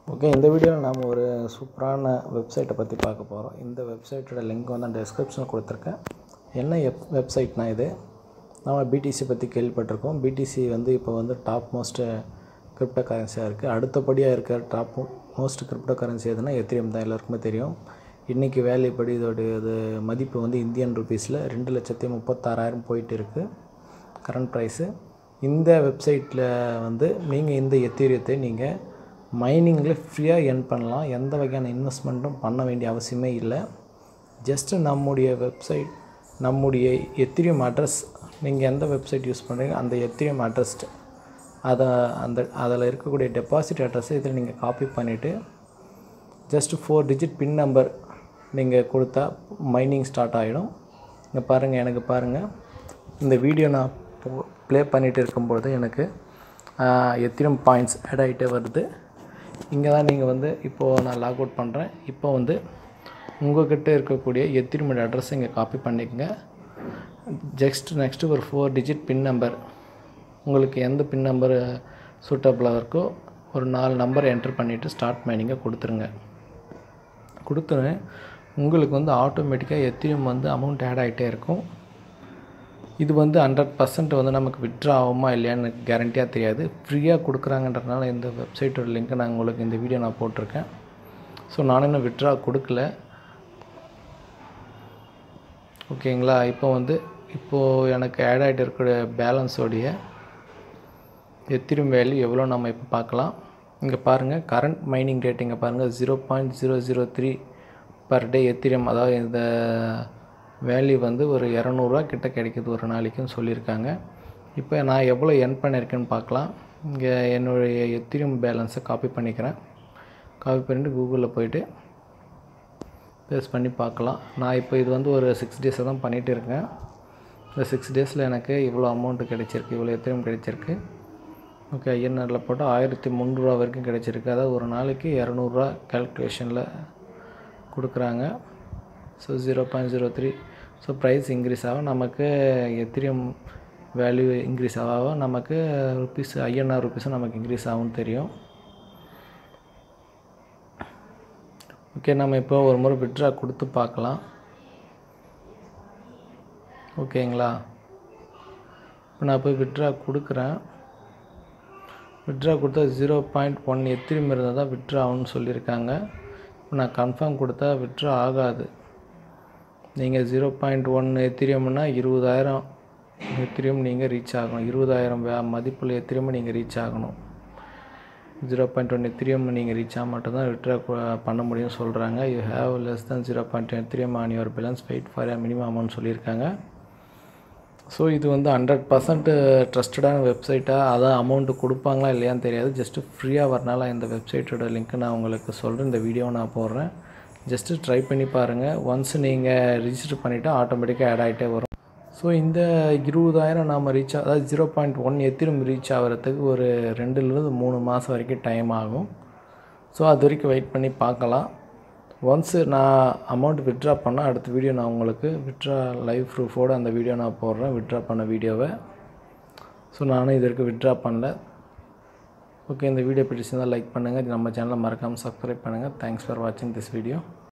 okay இந்த வீடியோவில் நாம் ஒரு சூப்பரான வெப்சைட்டை பற்றி பார்க்க போகிறோம் இந்த வெப்சைட்டோட லிங்க் வந்து நான் டிஸ்கிரிப்ஷனில் கொடுத்துருக்கேன் என்ன எப் வெப்சைட்னா இது நம்ம பிடிசி பற்றி கேள்விப்பட்டிருக்கோம் பிடிசி வந்து இப்போ வந்து டாப் மோஸ்ட்டு கிரிப்டோ கரன்சியாக இருக்குது அடுத்தபடியாக இருக்கிற டாப் மோஸ்ட் கிரிப்டோ கரன்சி எதுனா எத்திரியம் தான் எல்லாருக்குமே தெரியும் இன்றைக்கி வேல்யூ படி இதோடைய இது மதிப்பு வந்து இந்தியன் ருபீஸில் ரெண்டு லட்சத்தி முப்பத்தாறாயிரம் போயிட்டு இருக்குது கரண்ட் ப்ரைஸு இந்த வெப்சைட்டில் வந்து நீங்கள் இந்த எத்தீரியத்தை நீங்கள் மைனிங்கில் ஃப்ரீயாக earn பண்ணலாம் எந்த வகையான இன்வெஸ்ட்மெண்ட்டும் பண்ண வேண்டிய அவசியமே இல்லை ஜஸ்ட்டு நம்முடைய வெப்சைட் நம்முடைய எத்திரியம் அட்ரஸ் நீங்கள் எந்த வெப்சைட் யூஸ் பண்ணுறீங்க அந்த எத்திரியம் அட்ரஸ் அதை அந்த அதில் இருக்கக்கூடிய டெபாசிட் அட்ரஸை இதில் நீங்கள் காப்பி பண்ணிவிட்டு just four digit pin number நீங்கள் கொடுத்தா மைனிங் ஸ்டார்ட் ஆகிடும் இங்கே பாருங்கள் எனக்கு பாருங்கள் இந்த வீடியோ நான் ப்ளே பண்ணிகிட்டு இருக்கும்பொழுது எனக்கு எத்திரம் பாயிண்ட்ஸ் ஆட் ஆகிட்டே வருது இங்கே தான் நீங்கள் வந்து இப்போது நான் லாக் அவுட் பண்ணுறேன் இப்போ வந்து உங்கள்கிட்ட இருக்கக்கூடிய எத்திரிமோட அட்ரஸ் இங்கே காப்பி பண்ணிக்கங்க ஜஸ்ட் நெக்ஸ்ட்டு ஒரு ஃபோர் டிஜிட் பின் நம்பர் உங்களுக்கு எந்த பின் நம்பர் சூட்டபிளாக இருக்கோ ஒரு நாலு நம்பர் என்டர் பண்ணிவிட்டு ஸ்டார்ட் மைனிங்கை கொடுத்துருங்க கொடுத்துரு உங்களுக்கு வந்து ஆட்டோமேட்டிக்காக எத்திரியம் வந்து அமௌண்ட் ஆட் ஆகிட்டே இருக்கும் இது வந்து ஹண்ட்ரட் பர்சன்ட் வந்து நமக்கு விட்ரா ஆகுமா இல்லையான்னு எனக்கு கேரண்டியாக தெரியாது ஃப்ரீயாக கொடுக்குறாங்கன்றதுனால இந்த வெப்சைட்டோட லிங்க்கை நான் உங்களுக்கு இந்த வீடியோ நான் போட்டிருக்கேன் ஸோ நான் இன்னும் விட்ரா கொடுக்கல ஓகேங்களா இப்போ வந்து இப்போது எனக்கு ஆட் ஆகிட்டு இருக்கிற பேலன்ஸோடைய எத்திரும் வேல்யூ எவ்வளோ நம்ம இப்போ பார்க்கலாம் இங்கே பாருங்கள் கரண்ட் மைனிங் ரேட் இங்கே பாருங்கள் zero point zero zero three per day Ethereum அதாவது இந்த வேல்யூ வந்து ஒரு இரநூறுவா கிட்ட கிடைக்குது ஒரு நாளைக்குன்னு சொல்லியிருக்காங்க இப்போ நான் எவ்வளோ எர்ன் பண்ணியிருக்கேன்னு பார்க்கலாம் இங்கே என்னுடைய எத்திரியம் பேலன்ஸை காப்பி பண்ணிக்கிறேன் காப்பி பண்ணிவிட்டு கூகுளில் போயிட்டு பேஸ் பண்ணி பார்க்கலாம் நான் இப்போ இது வந்து ஒரு சிக்ஸ் டேஸை தான் பண்ணிகிட்டு இருக்கேன் இந்த சிக்ஸ் டேஸில் எனக்கு இவ்வளோ அமௌண்ட்டு கிடைச்சிருக்கு இவ்வளோ எத்திரியம் கிடைச்சிருக்கு ஓகே ஐஎன்ஆரில் போட்டால் ஆயிரத்தி முந்நூறுரூவா வரைக்கும் கிடைச்சிருக்கு அதாவது ஒரு நாளைக்கு இரநூறுவா கேல்குலேஷனில் கொடுக்குறாங்க so zero point zero three so price increase ஆகும் நமக்கு எத்திரியம் வேல்யூ இன்க்ரீஸ் ஆக நமக்கு ருபீஸ் ஐஎன்ஆர் ருபீஸும் நமக்கு இன்க்ரீஸ் ஆகும்னு தெரியும் ஓகே நம்ம இப்போ ஒரு முறை விட்ரா கொடுத்து பார்க்கலாம் ஓகேங்களா இப்போ நான் போய் விட்ரா கொடுக்குறேன் விட்ரா கொடுத்தா ஜீரோ பாயிண்ட் ஒன் எத்திரியம் இருந்தால் தான் விட்ரா ஆகும்னு சொல்லியிருக்காங்க இப்போ நான் கன்ஃபார்ம் கொடுத்தா விட்ரா ஆகாது நீங்கள் ஜீரோ பாயிண்ட் ஒன் எத்திரியம்னா இருபதாயிரம் எத்திரியம் நீங்கள் ரீச் ஆகணும் இருபதாயிரம் வே மதிப்புள்ள எத்திரியமும் நீங்கள் ரீச் ஆகணும் ஜீரோ பாயிண்ட் ஒன் எத்திரியம் நீங்கள் ரீச் ஆக மட்டும்தான் விட்ரா பண்ண முடியும்னு சொல்கிறாங்க you have less than zero point Ethereum on your balance wait for minimum amount சொல்லியிருக்காங்க ஸோ இது வந்து ஹண்ட்ரட் பர்சன்ட் ட்ரஸ்டடான வெப்சைட்டாக அதான் அமௌண்ட்டு கொடுப்பாங்களா இல்லையான்னு தெரியாது ஜஸ்ட்டு ஃப்ரீயாக வரனால இந்த வெப்சைட்டோட லிங்க்கு நான் உங்களுக்கு சொல்கிறேன் இந்த வீடியோவை நான் போடுறேன் ஜஸ்ட்டு ட்ரை பண்ணி பாருங்கள் ஒன்ஸ் நீங்கள் ரிஜிஸ்டர் பண்ணிவிட்டால் ஆட்டோமேட்டிக்காக ஆட் ஆகிட்டே வரும் ஸோ இந்த இருபதாயிரம் நாம் ரீச் அதாவது zero point one Ethereum reach ஆகிறதுக்கு ஒரு ரெண்டுலேருந்து மூணு மாதம் வரைக்கும் டைம் ஆகும் ஸோ அது வரைக்கும் வெயிட் பண்ணி பார்க்கலாம் ஒன்ஸு நான் அமௌண்ட் விட்ரா பண்ணால் அடுத்த வீடியோ நான் உங்களுக்கு விட்ரா லைவ் ப்ரூஃபோடு அந்த வீடியோ நான் போடுறேன் விட்ரா பண்ண வீடியோவை ஸோ நானும் இது வரைக்கும் விட்ரா பண்ணல ஓகே இந்த வீடியோ பிடிச்சிருந்தால் லைக் பண்ணுங்கள் நம்ம சேனலை மறக்காமல் சப்ஸ்கிரைப் பண்ணுங்கள் தேங்க்ஸ் ஃபார் வாட்சிங் திஸ் வீடியோ